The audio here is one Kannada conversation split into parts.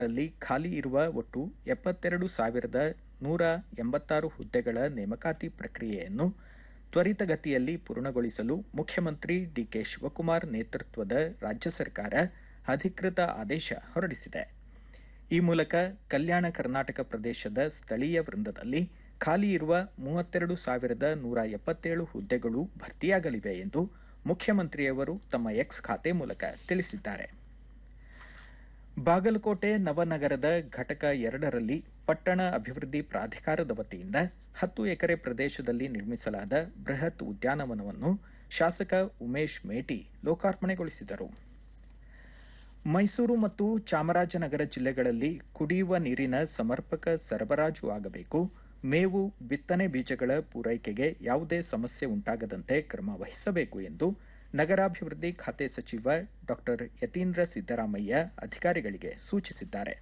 ಲ್ಲಿ ಖಾಲಿ ಇರುವ ಒಟ್ಟು ಎಪ್ಪತ್ತೆರಡು ಸಾವಿರದ ನೂರ ಎಂಬತ್ತಾರು ಹುದ್ದೆಗಳ ನೇಮಕಾತಿ ಪ್ರಕ್ರಿಯೆಯನ್ನು ತ್ವರಿತಗತಿಯಲ್ಲಿ ಪೂರ್ಣಗೊಳಿಸಲು ಮುಖ್ಯಮಂತ್ರಿ ಡಿಕೆ ಶಿವಕುಮಾರ್ ನೇತೃತ್ವದ ರಾಜ್ಯ ಸರ್ಕಾರ ಅಧಿಕೃತ ಆದೇಶ ಹೊರಡಿಸಿದೆ ಈ ಮೂಲಕ ಕಲ್ಯಾಣ ಕರ್ನಾಟಕ ಪ್ರದೇಶದ ಸ್ಥಳೀಯ ವೃಂದದಲ್ಲಿ ಖಾಲಿ ಇರುವ ಮೂವತ್ತೆರಡು ಸಾವಿರದ ನೂರ ಎಪ್ಪತ್ತೇಳು ಹುದ್ದೆಗಳು ಭರ್ತಿಯಾಗಲಿವೆ ಎಂದು ಮುಖ್ಯಮಂತ್ರಿಯವರು ತಮ್ಮ ಎಕ್ಸ್ ಖಾತೆ ಮೂಲಕ ತಿಳಿಸಿದ್ದಾರೆ ಬಾಗಲಕೋಟೆ ನವನಗರದ ಘಟಕ ಎರಡರಲ್ಲಿ ಪಟ್ಟಣ ಅಭಿವೃದ್ಧಿ ಪ್ರಾಧಿಕಾರದ ವತಿಯಿಂದ ಹತ್ತು ಎಕರೆ ಪ್ರದೇಶದಲ್ಲಿ ನಿರ್ಮಿಸಲಾದ ಬೃಹತ್ ಉದ್ಯಾನವನವನ್ನು ಶಾಸಕ ಉಮೇಶ್ ಮೇಟಿ ಲೋಕಾರ್ಪಣೆಗೊಳಿಸಿದರು ಮೈಸೂರು ಮತ್ತು ಚಾಮರಾಜನಗರ ಜಿಲ್ಲೆಗಳಲ್ಲಿ ಕುಡಿಯುವ ನೀರಿನ ಸಮರ್ಪಕ ಸರಬರಾಜು ಆಗಬೇಕು ಮೇವು ಬಿತ್ತನೆ ಬೀಜಗಳ ಪೂರೈಕೆಗೆ ಯಾವುದೇ ಸಮಸ್ಯೆ ಉಂಟಾಗದಂತೆ ಕ್ರಮ ವಹಿಸಬೇಕು ಎಂದು ನಗರಾಭಿವೃದ್ಧಿ ಖಾತೆ ಸಚಿವ ಡಾ ಯತೀಂದ್ರ ಸಿದ್ದರಾಮಯ್ಯ ಅಧಿಕಾರಿಗಳಿಗೆ ಸೂಚಿಸಿದ್ದಾರೆ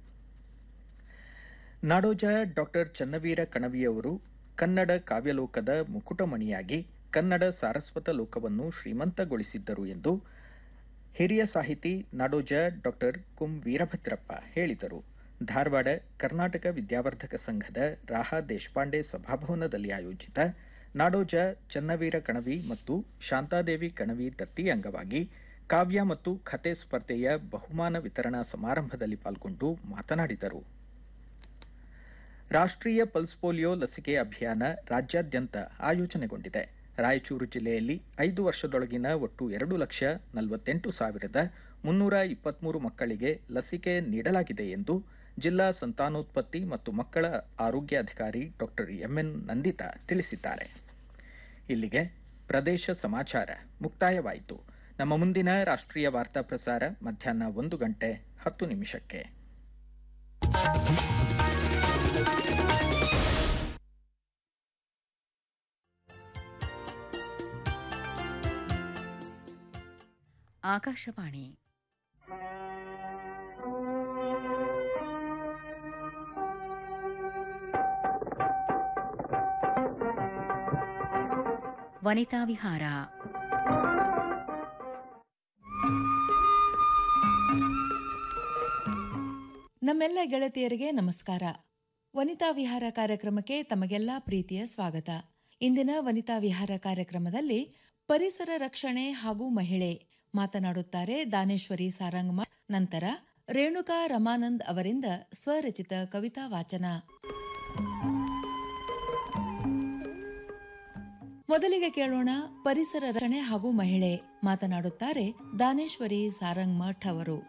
ನಾಡೋಜ ಡಾ ಚನ್ನವೀರ ಕಣವಿಯವರು ಕನ್ನಡ ಕಾವ್ಯಲೋಕದ ಮುಕುಟಮಣಿಯಾಗಿ ಕನ್ನಡ ಸಾರಸ್ವತ ಲೋಕವನ್ನು ಶ್ರೀಮಂತಗೊಳಿಸಿದ್ದರು ಎಂದು ಹಿರಿಯ ಸಾಹಿತಿ ನಾಡೋಜ ಡಾ ಕುಂ ವೀರಭದ್ರಪ್ಪ ಹೇಳಿದರು ಧಾರವಾಡ ಕರ್ನಾಟಕ ವಿದ್ಯಾವರ್ಧಕ ಸಂಘದ ರಾಹಾ ದೇಶಪಾಂಡೆ ಸಭಾಭವನದಲ್ಲಿ ಆಯೋಜಿತ ನಾಡೋಜ ಚನ್ನವೀರ ಕಣವಿ ಮತ್ತು ಶಾಂತಾದೇವಿ ಕಣವಿ ದತ್ತಿ ಅಂಗವಾಗಿ ಕಾವ್ಯ ಮತ್ತು ಕಥೆ ಸ್ಪರ್ಧೆಯ ಬಹುಮಾನ ವಿತರಣಾ ಸಮಾರಂಭದಲ್ಲಿ ಪಾಲ್ಗೊಂಡು ಮಾತನಾಡಿದರು ರಾಷ್ಟ್ರೀಯ ಪಲ್ಸ್ ಪೋಲಿಯೋ ಲಸಿಕೆ ಅಭಿಯಾನ ರಾಜ್ಯಾದ್ಯಂತ ಆಯೋಜನೆಗೊಂಡಿದೆ ರಾಯಚೂರು ಜಿಲ್ಲೆಯಲ್ಲಿ ಐದು ವರ್ಷದೊಳಗಿನ ಒಟ್ಟು ಎರಡು ಲಕ್ಷ ನಲವತ್ತೆಂಟು ಸಾವಿರದ ಮುನ್ನೂರ ಇಪ್ಪತ್ಮೂರು ಮಕ್ಕಳಿಗೆ ಲಸಿಕೆ ನೀಡಲಾಗಿದೆ ಎಂದು ಜಿಲ್ಲಾ ಸಂತಾನೋತ್ಪತ್ತಿ ಮತ್ತು ಮಕ್ಕಳ ಆರೋಗ್ಯಾಧಿಕಾರಿ ಡಾ ಎಂಎನ್ ನಂದಿತಾ ತಿಳಿಸಿದ್ದಾರೆ ಇಲ್ಲಿಗೆ ಪ್ರದೇಶ ಸಮಾಚಾರ ಮುಕ್ತಾಯವಾಯಿತು ನಮ್ಮ ಮುಂದಿನ ರಾಷ್ಟ್ರೀಯ ವಾರ್ತಾ ಪ್ರಸಾರ ಮಧ್ಯಾಹ್ನ ಒಂದು ಗಂಟೆ ಹತ್ತು ನಿಮಿಷಕ್ಕೆ ಆಕಾಶವಾಣಿ ವನಿತಾ ವಿಹಾರ ನಮ್ಮೆಲ್ಲ ಗೆಳತಿಯರಿಗೆ ನಮಸ್ಕಾರ ವನಿತಾ ವಿಹಾರ ಕಾರ್ಯಕ್ರಮಕ್ಕೆ ತಮಗೆಲ್ಲ ಪ್ರೀತಿಯ ಸ್ವಾಗತ ಇಂದಿನ ವನಿತಾ ವಿಹಾರ ಕಾರ್ಯಕ್ರಮದಲ್ಲಿ ಪರಿಸರ ರಕ್ಷಣೆ ಹಾಗೂ ಮಹಿಳೆ ಮಾತನಾಡುತ್ತಾರೆ ದಾನೇಶ್ವರಿ ಸಾರಂಗಮ ನಂತರ ರೇಣುಕಾ ರಮಾನಂದ್ ಅವರಿಂದ ಸ್ವರಚಿತ ಕವಿತಾ ವಾಚನ ಮೊದಲಿಗೆ ಕೇಳೋಣ ಪರಿಸರ ರಕ್ಷಣೆ ಹಾಗೂ ಮಹಿಳೆ ಮಾತನಾಡುತ್ತಾರೆ ದಾನೇಶ್ವರಿ ಸಾರಂಗಮಠ್ ಅವರು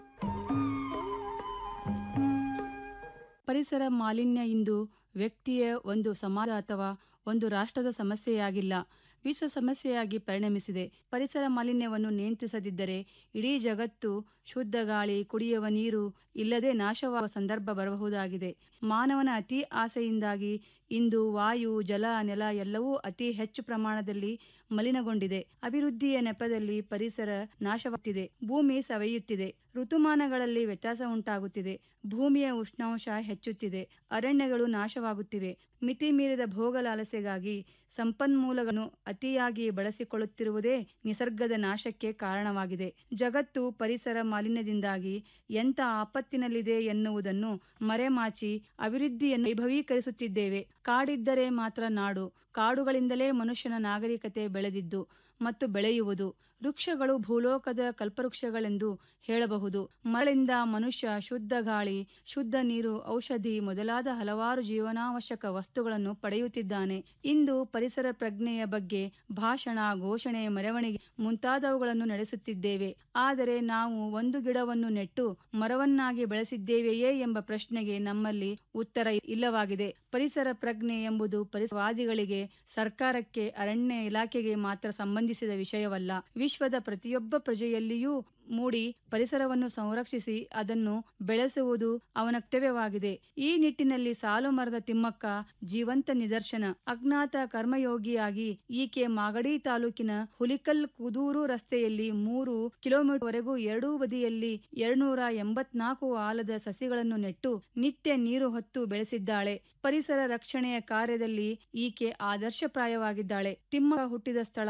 ಪರಿಸರ ಮಾಲಿನ್ಯ ಇಂದು ವ್ಯಕ್ತಿಯ ಒಂದು ಸಮಾಜ ಅಥವಾ ಒಂದು ರಾಷ್ಟ್ರದ ಸಮಸ್ಯೆಯಾಗಿಲ್ಲ ವಿಶ್ವ ಸಮಸ್ಯೆಯಾಗಿ ಪರಿಣಮಿಸಿದೆ ಪರಿಸರ ಮಾಲಿನ್ಯವನ್ನು ನಿಯಂತ್ರಿಸದಿದ್ದರೆ ಇಡೀ ಜಗತ್ತು ಶುದ್ಧ ಗಾಳಿ ಕುಡಿಯುವ ನೀರು ಇಲ್ಲದೆ ನಾಶವಾಗುವ ಸಂದರ್ಭ ಬರಬಹುದಾಗಿದೆ ಮಾನವನ ಅತಿ ಆಸೆಯಿಂದಾಗಿ ಇಂದು ವಾಯು ಜಲ ನೆಲ ಎಲ್ಲವೂ ಅತಿ ಹೆಚ್ಚು ಪ್ರಮಾಣದಲ್ಲಿ ಮಲಿನಗೊಂಡಿದೆ ಅಭಿವೃದ್ಧಿಯ ನೆಪದಲ್ಲಿ ಪರಿಸರ ನಾಶವಾಗುತ್ತಿದೆ ಭೂಮಿ ಸವೆಯುತ್ತಿದೆ ಋತುಮಾನಗಳಲ್ಲಿ ವ್ಯತ್ಯಾಸ ಉಂಟಾಗುತ್ತಿದೆ ಭೂಮಿಯ ಉಷ್ಣಾಂಶ ಹೆಚ್ಚುತ್ತಿದೆ ಅರಣ್ಯಗಳು ನಾಶವಾಗುತ್ತಿವೆ ಮಿತಿ ಮೀರಿದ ಭೋಗಲಾಲಸೆಗಾಗಿ ಸಂಪನ್ಮೂಲಗಳನ್ನು ಅತಿಯಾಗಿ ಬಳಸಿಕೊಳ್ಳುತ್ತಿರುವುದೇ ನಿಸರ್ಗದ ನಾಶಕ್ಕೆ ಕಾರಣವಾಗಿದೆ ಜಗತ್ತು ಪರಿಸರ ಮಾಲಿನ್ಯದಿಂದಾಗಿ ಎಂಥ ಆಪತ್ತಿನಲ್ಲಿದೆ ಎನ್ನುವುದನ್ನು ಮರೆಮಾಚಿ ಅಭಿವೃದ್ಧಿಯನ್ನು ವೈಭವೀಕರಿಸುತ್ತಿದ್ದೇವೆ ಕಾಡಿದ್ದರೆ ಮಾತ್ರ ನಾಡು ಕಾಡುಗಳಿಂದಲೇ ಮನುಷ್ಯನ ನಾಗರಿಕತೆ ಬೆಳೆದಿದ್ದು ಮತ್ತು ಬೆಳೆಯುವುದು ವೃಕ್ಷಗಳು ಭೂಲೋಕದ ಕಲ್ಪವೃಕ್ಷಗಳೆಂದು ಹೇಳಬಹುದು ಮರಳಿಂದ ಮನುಷ್ಯ ಶುದ್ಧ ಗಾಳಿ ಶುದ್ಧ ನೀರು ಔಷಧಿ ಮೊದಲಾದ ಹಲವಾರು ಜೀವನಾವಶ್ಯಕ ವಸ್ತುಗಳನ್ನು ಪಡೆಯುತ್ತಿದ್ದಾನೆ ಇಂದು ಪರಿಸರ ಪ್ರಜ್ಞೆಯ ಬಗ್ಗೆ ಭಾಷಣ ಘೋಷಣೆ ಮೆರವಣಿಗೆ ಮುಂತಾದವುಗಳನ್ನು ನಡೆಸುತ್ತಿದ್ದೇವೆ ಆದರೆ ನಾವು ಒಂದು ಗಿಡವನ್ನು ನೆಟ್ಟು ಮರವನ್ನಾಗಿ ಬೆಳೆಸಿದ್ದೇವೆಯೇ ಎಂಬ ಪ್ರಶ್ನೆಗೆ ನಮ್ಮಲ್ಲಿ ಉತ್ತರ ಇಲ್ಲವಾಗಿದೆ ಪರಿಸರ ಪ್ರಜ್ಞೆ ಎಂಬುದು ಪರಿಸರವಾದಿಗಳಿಗೆ ಸರ್ಕಾರಕ್ಕೆ ಅರಣ್ಯ ಇಲಾಖೆಗೆ ಮಾತ್ರ ಸಂಬಂಧಿಸಿದ ವಿಷಯವಲ್ಲ ವಿಶ್ವದ ಪ್ರತಿಯೊಬ್ಬ ಪ್ರಜೆಯಲ್ಲಿಯೂ ಮೂಡಿ ಪರಿಸರವನ್ನು ಸಂರಕ್ಷಿಸಿ ಅದನ್ನು ಬೆಳೆಸುವುದು ಅವನ ಕರ್ತವ್ಯವಾಗಿದೆ ಈ ನಿಟ್ಟಿನಲ್ಲಿ ಸಾಲು ಮರದ ತಿಮ್ಮಕ್ಕ ಜೀವಂತ ನಿದರ್ಶನ ಅಜ್ಞಾತ ಕರ್ಮಯೋಗಿಯಾಗಿ ಈಕೆ ಮಾಗಡಿ ತಾಲೂಕಿನ ಹುಲಿಕಲ್ ಕುದೂರು ರಸ್ತೆಯಲ್ಲಿ ಮೂರು ಕಿಲೋಮೀಟರ್ ವರೆಗೂ ಎರಡೂ ಬದಿಯಲ್ಲಿ ಎರಡ್ನೂರ ಎಂಬತ್ನಾಲ್ಕು ಆಲದ ಸಸಿಗಳನ್ನು ನೆಟ್ಟು ನಿತ್ಯ ನೀರು ಹೊತ್ತು ಬೆಳೆಸಿದ್ದಾಳೆ ಪರಿಸರ ರಕ್ಷಣೆಯ ಕಾರ್ಯದಲ್ಲಿ ಈಕೆ ಆದರ್ಶಪ್ರಾಯವಾಗಿದ್ದಾಳೆ ತಿಮ್ಮಕ್ಕ ಹುಟ್ಟಿದ ಸ್ಥಳ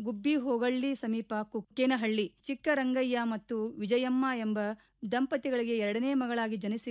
ಗುಬ್ಬಿ ಹೋಗಳ್ಳಿ ಸಮೀಪ ಕುಕ್ಕೇನಹಳ್ಳಿ ಚಿಕ್ಕರಂಗಯ್ಯ ಮತ್ತು ವಿಜಯಮ್ಮ ಎಂಬ ದಂಪತಿಗಳಿಗೆ ಎರಡನೇ ಮಗಳಾಗಿ ಜನಿಸಿ